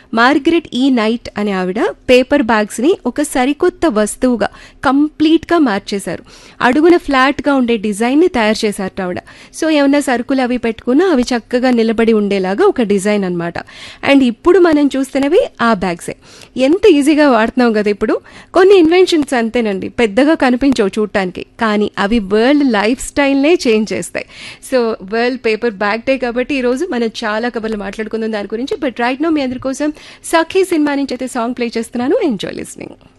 Margaret ఈ night అనే ఆవిడ పేపర్ బ్యాగ్స్ని ఒక సరికొత్త వస్తువుగా కంప్లీట్గా మార్చేశారు అడుగున ఫ్లాట్గా ఉండే డిజైన్ని తయారు చేశారట ఆవిడ సో ఏమన్నా సరుకులు అవి పెట్టుకున్నా అవి చక్కగా నిలబడి ఉండేలాగా ఒక డిజైన్ అనమాట అండ్ ఇప్పుడు మనం చూస్తున్నవి ఆ బ్యాగ్సే ఎంత ఈజీగా వాడుతున్నాం కదా ఇప్పుడు కొన్ని ఇన్వెన్షన్స్ అంతేనండి పెద్దగా కనిపించవు చూడటానికి కానీ అవి వరల్డ్ లైఫ్ స్టైల్నే చేంజ్ చేస్తాయి so world paper bag day కాబట్టి ఈరోజు మనం చాలా కబర్లు మాట్లాడుకుందాం దాని గురించి బట్ రైట్ నో మీ అందరి కోసం సఖీ సినిమా నుంచి అయితే సాంగ్ ప్లే చేస్తున్నాను ఎంజాయ్ లిస్నింగ్